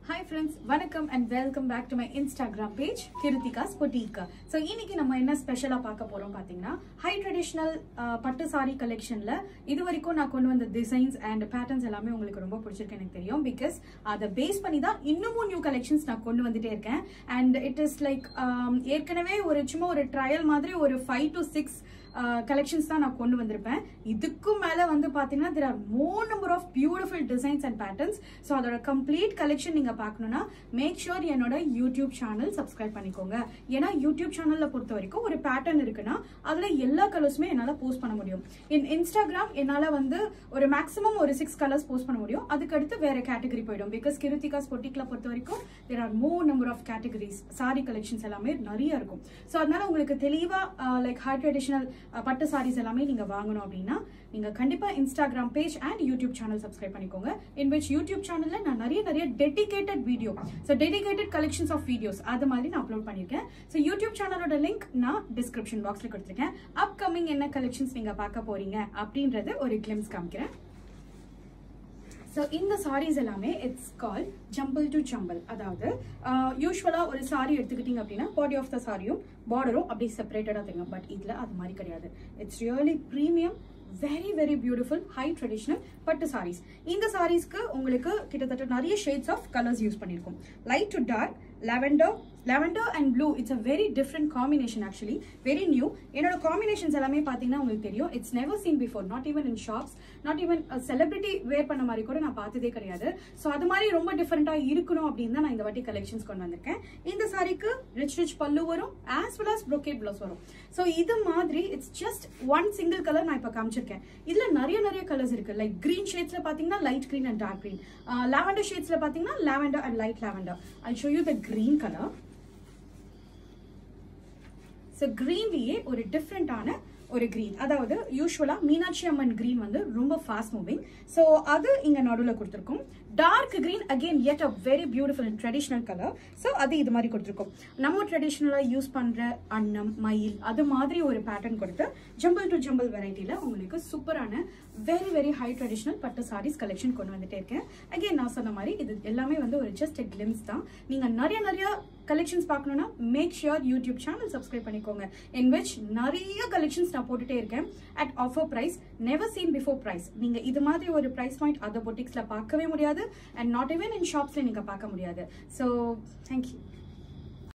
hi friends வணக்கம் and welcome back to my Instagram page Kiruthika's boutique so இன்னைக்கு நம்ம என்ன ஸ்பெஷலாக பார்க்க போறோம் பார்த்தீங்கன்னா ஹை ட்ரெடிஷ்னல் பட்டு சாரி கலெக்ஷன்ல இது வரைக்கும் நான் கொண்டு வந்த டிசைன்ஸ் அண்ட் பேட்டர்ன்ஸ் எல்லாமே உங்களுக்கு ரொம்ப பிடிச்சிருக்கு எனக்கு தெரியும் பிகாஸ் அதை பேஸ் பண்ணி தான் இன்னமும் நியூ கலெக்ஷன்ஸ் நான் கொண்டு வந்துட்டே இருக்கேன் அண்ட் இட் இஸ் லைக் ஏற்கனவே ஒரு சும்மா ஒரு ட்ரையல் மாதிரி ஒரு ஃபைவ் டு சிக்ஸ் கலெக்ஷன்ஸ் தான் நான் கொண்டு வந்திருப்பேன் இதுக்கும் மேல வந்து பாத்தீங்கன்னா there are more number of beautiful designs and patterns so அதோட கம்ப்ளீட் கலெக்ஷன் நீங்க பார்க்கணும்னா மேக் ஷூர் என்னோட யூடியூப் சேனல் சப்ஸ்கிரைப் பண்ணிக்கோங்க ஏன்னா யூடியூப் சேனல்ல பொறுத்த வரைக்கும் ஒரு பேட்டர்ன் இருக்குன்னா அதுல எல்லா கலர்ஸுமே என்னால போஸ்ட் பண்ண முடியும் இன் இன்ஸ்டாகிராம் என்னால வந்து ஒரு மேக்ஸிமம் ஒரு சிக்ஸ் கலர்ஸ் போஸ்ட் பண்ண முடியும் அதுக்கு அடுத்து வேற கேட்டகரி போயிடும் பிகாஸ் கிருத்திகாஸ் பொட்டிக்ல பொறுத்த வரைக்கும் there are more number of categories sari collections எல்லாமே நிறைய இருக்கும் ஸோ அதனால உங்களுக்கு தெளிவா லைக் ஹை ட்ரெடிஷனல் பட்டு சாரீஸ் எல்லாமே நீங்க வாங்கணும் அப்படின்னா நீங்க கண்டிப்பா Instagram page and YouTube channel subscribe பண்ணிக்கோங்க இன் விச் யூடியூப் சேனல்ல நான் நிறைய நிறைய dedicated video so dedicated collections of videos அது மாதிரி நான் அப்லோட் பண்ணியிருக்கேன் ஸோ யூடியூப் சேனலோட லிங்க் நான் டிஸ்கிரிப்ஷன் பாக்ஸ்ல கொடுத்துருக்கேன் அப்கமிங் என்ன கலெக்ஷன்ஸ் நீங்க பார்க்க போறீங்க அப்படின்றது ஒரு கிளிம்ஸ் காமிக்கிறேன் ஸோ இந்த சாரீஸ் எல்லாமே it's call jumble to jumble அதாவது யூஸ்வலாக ஒரு சாரி எடுத்துக்கிட்டீங்க அப்படின்னா பாடி ஆஃப் த சாரியும் பார்டரும் அப்படி செப்பரேட்டடாக தெரியும் பட் இதில் அது மாதிரி கிடையாது it's really premium very very beautiful high traditional பட்டு சாரீஸ் இந்த சாரீஸ்க்கு உங்களுக்கு கிட்டத்தட்ட நிறைய ஷேட்ஸ் ஆஃப் கலர்ஸ் யூஸ் பண்ணியிருக்கோம் light to dark lavender lavender and blue it's a very different combination actually very new என்னோட காம்பினேஷன்ஸ் எல்லாமே பார்த்தீங்கன்னா உங்களுக்கு தெரியும் it's never seen before not even in shops not even celebrity wear பண்ண மாதிரி கூட நான் பார்த்ததே கிடையாது ஸோ அது மாதிரி ரொம்ப டிஃப்ரெண்ட்டாக இருக்கணும் அப்படின்னு தான் நான் இந்த வாட்டி கலெக்ஷன்ஸ் கொண்டு வந்திருக்கேன் இந்த சாரிக்கு ரிச் ரிச் பல்லு வரும் as well as brocade blouse வரும் ஸோ இது மாதிரி it's just one single colour நான் இப்போ காமிச்சிருக்கேன் இதில் நிறைய நிறைய கலர்ஸ் இருக்கு லைக் கிரீன் ஷேட்ஸில் பார்த்தீங்கன்னா light green and dark green lavender ஷேட்ஸில் பார்த்தீங்கன்னா lavender and light lavender I show you the green colour so க்ரீன்லேயே ஒரு டிஃப்ரெண்டான ஒரு க்ரீன் அதாவது யூஸ்வலாக மீனாட்சி அம்மன் க்ரீன் வந்து ரொம்ப ஃபாஸ்ட் மூவிங் ஸோ அது இங்கே நடுவில் கொடுத்துருக்கோம் dark green again at a very beautiful traditional colour so அது இது மாதிரி கொடுத்துருக்கோம் நம்ம ட்ரெடிஷ்னலாக யூஸ் பண்ணுற அன்னம் மயில் அது மாதிரி ஒரு பேட்டர்ன் கொடுத்து ஜம்பிள் டு ஜம்பிள் வெரைட்டியில் உங்களுக்கு சூப்பரான வெரி வெரி ஹை ட்ரெடிஷ்னல் பட்டு சாரீஸ் கலெக்ஷன் கொண்டு வந்துட்டே இருக்கேன் அகெயின் நான் சொன்ன மாதிரி இது எல்லாமே வந்து ஒரு ஜஸ்ட் கிளிம்ஸ் தான் நீங்கள் நிறைய நிறைய கலெக்ஷன்ஸ் பார்க்கணும்னா make sure YouTube channel subscribe பண்ணிக்கோங்க இன் விச் நிறைய கலெக்ஷன்ஸ் நான் போட்டுட்டே இருக்கேன் at offer price never seen before price நீங்க இது மாதிரி ஒரு ப்ரைஸ் பாயிண்ட் அதர் பொட்டிக்ஸ்ல பார்க்கவே முடியாது அண்ட் நாட் ஈவன் இன் ஷாப்ஸ்ல நீங்க பார்க்க முடியாது ஸோ தேங்க்யூ